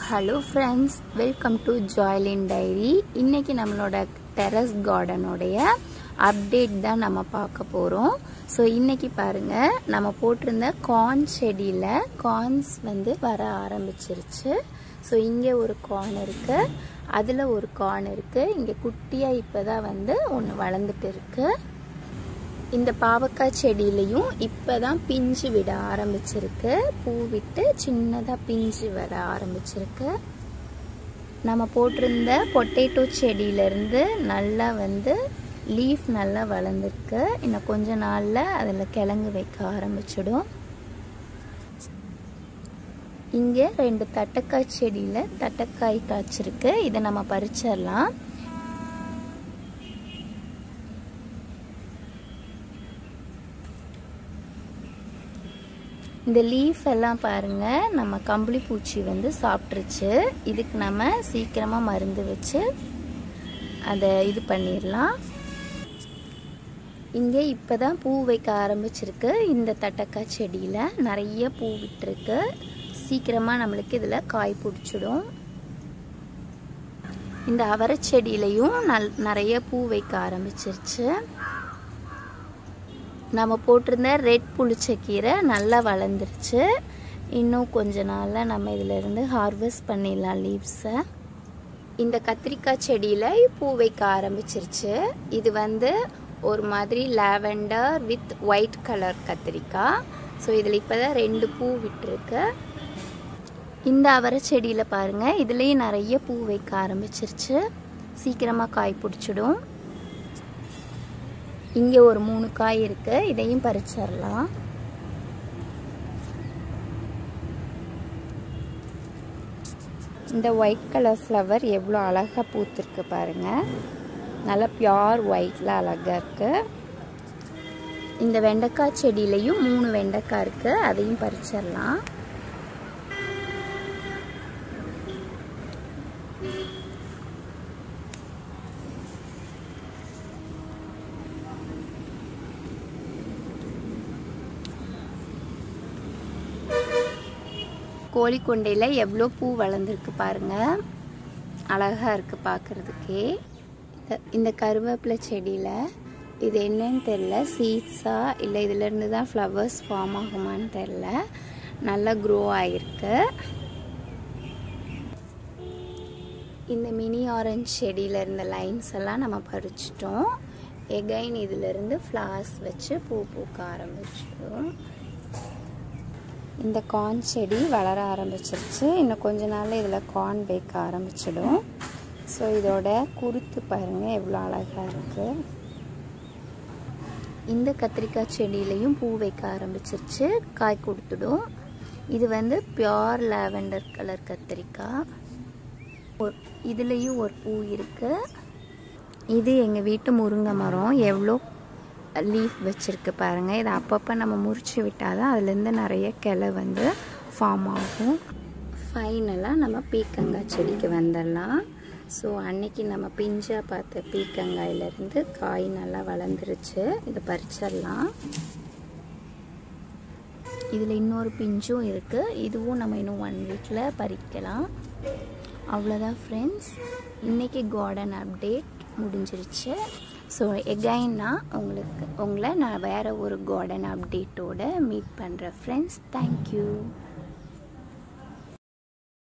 hello friends welcome to Joylin diary இன்னைக்கு நம்மளோட terrace கார்டனுடைய update தான் நம்ம பார்க்க போகிறோம் ஸோ இன்னைக்கு பாருங்க நம்ம போட்டிருந்த கார்ன் செடியில் கார்ன்ஸ் வந்து வர ஆரம்பிச்சிருச்சு ஸோ இங்கே ஒரு கார்ன் இருக்கு அதில் ஒரு கார்ன் இருக்கு இங்கே குட்டியாக இப்போ தான் வந்து ஒன்று வளர்ந்துட்டு இருக்கு இந்த பாவக்காய் செடியிலையும் இப்பதான் பிஞ்சு விட ஆரம்பிச்சிருக்கு பூ விட்டு சின்னதாக பிஞ்சு வர ஆரம்பிச்சிருக்கு நம்ம போட்டிருந்த பொட்டேட்டோ செடியிலேருந்து நல்லா வந்து லீஃப் நல்லா வளர்ந்துருக்கு இன்னும் கொஞ்ச நாளில் அதில் கிழங்கு வைக்க ஆரம்பிச்சிடும் இங்கே ரெண்டு தட்டைக்காய் செடியில் தட்டைக்காய் காய்ச்சிருக்கு இதை நம்ம பறிச்சிடலாம் இந்த லீஃப் எல்லாம் பாருங்க நம்ம கம்பளி பூச்சி வந்து சாப்பிட்ருச்சு இதுக்கு நம்ம சீக்கிரமாக மருந்து வச்சு அதை இது பண்ணிடலாம் இங்கே இப்போ தான் பூ வைக்க ஆரம்பிச்சிருக்கு இந்த தட்டக்காய் செடியில் நிறைய பூ விட்டுருக்கு சீக்கிரமாக நம்மளுக்கு இதில் காய் பிடிச்சிடும் இந்த அவரை செடியிலையும் நல் நிறைய பூ வைக்க ஆரம்பிச்சிருச்சு நம்ம போட்டிருந்த ரெட் புளிச்சக்கீரை நல்லா வளர்ந்துருச்சு இன்னும் கொஞ்ச நாளில் நம்ம இதிலிருந்து ஹார்வெஸ்ட் பண்ணிடலாம் லீவ்ஸை இந்த கத்திரிக்காய் செடியில் பூ வைக்க ஆரம்பிச்சிருச்சு இது வந்து ஒரு மாதிரி லாவெண்டர் வித் ஒயிட் கலர் கத்திரிக்காய் ஸோ இதில் இப்போ தான் ரெண்டு பூ விட்டுருக்கு இந்த அவரை செடியில் பாருங்கள் இதுலேயும் நிறைய பூ வைக்க ஆரம்பிச்சிருச்சு சீக்கிரமாக காய் பிடிச்சிடும் இங்கே ஒரு மூணு காய் இருக்கு இதையும் பறிச்சிடலாம் இந்த ஒயிட் கலர் ஃப்ளவர் எவ்வளோ அழகாக பூத்திருக்கு பாருங்க நல்லா பியோர் ஒயிட்ல அழகாக இருக்கு இந்த வெண்டைக்காய் செடியிலையும் மூணு வெண்டைக்காய் இருக்கு அதையும் பறிச்சிடலாம் கோழிக்கொண்டையில் எவ்வளோ பூ வளர்ந்துருக்கு பாருங்க அழகாக இருக்குது பார்க்குறதுக்கே இந்த கருவேப்பிலை செடியில் இது என்னன்னு தெரில சீட்ஸா இல்லை இதுலேருந்து தான் ஃப்ளவர்ஸ் ஃபார்ம் ஆகுமான்னு தெரில நல்லா க்ரோ ஆகிருக்கு இந்த மினி ஆரஞ்சு செடியில் இருந்த லைன்ஸ் எல்லாம் நம்ம பறிச்சிட்டோம் எகைன் இதிலிருந்து ஃப்ளவர்ஸ் வச்சு பூ பூக்க ஆரம்பிச்சிட்டோம் இந்த கார்ன் செடி வளர ஆரம்பிச்சிருச்சு இன்னும் கொஞ்ச நாளில் இதில் கார்ன் வைக்க ஆரம்பிச்சிடும் ஸோ இதோட குருத்து பாருங்கள் எவ்வளோ அழகாக இருக்குது இந்த கத்திரிக்காய் செடியிலையும் பூ வைக்க ஆரம்பிச்சிருச்சு காய் கொடுத்துடும் இது வந்து பியோர் லாவெண்டர் கலர் கத்திரிக்காய் ஒரு இதுலேயும் ஒரு பூ இருக்குது இது எங்கள் வீட்டு முருங்கை மரம் எவ்வளோ லீஃப் வச்சுருக்கு பாருங்கள் இதை அப்பப்போ நம்ம முறிச்சு விட்டால் தான் அதுலேருந்து நிறைய கிளை வந்து ஃபார்ம் ஆகும் ஃபைனலாக நம்ம பீக்கங்காய் செடிக்கு வந்துடலாம் ஸோ அன்னைக்கு நம்ம பிஞ்சாக பார்த்த பீக்கங்காயிலேருந்து காய் நல்லா வளர்ந்துருச்சு இதை பறிச்சிடலாம் இதில் இன்னொரு பிஞ்சும் இருக்குது இதுவும் நம்ம இன்னும் ஒன் வீக்கில் பறிக்கலாம் அவ்வளோதான் ஃப்ரெண்ட்ஸ் இன்றைக்கி கார்டன் அப்டேட் முடிஞ்சிருச்சு ஸோ எகைன் நான் உங்களுக்கு உங்களை நான் வேறு ஒரு கார்டன் அப்டேட்டோட மீட் பண்ணுறேன் ஃப்ரெண்ட்ஸ் தேங்க்யூ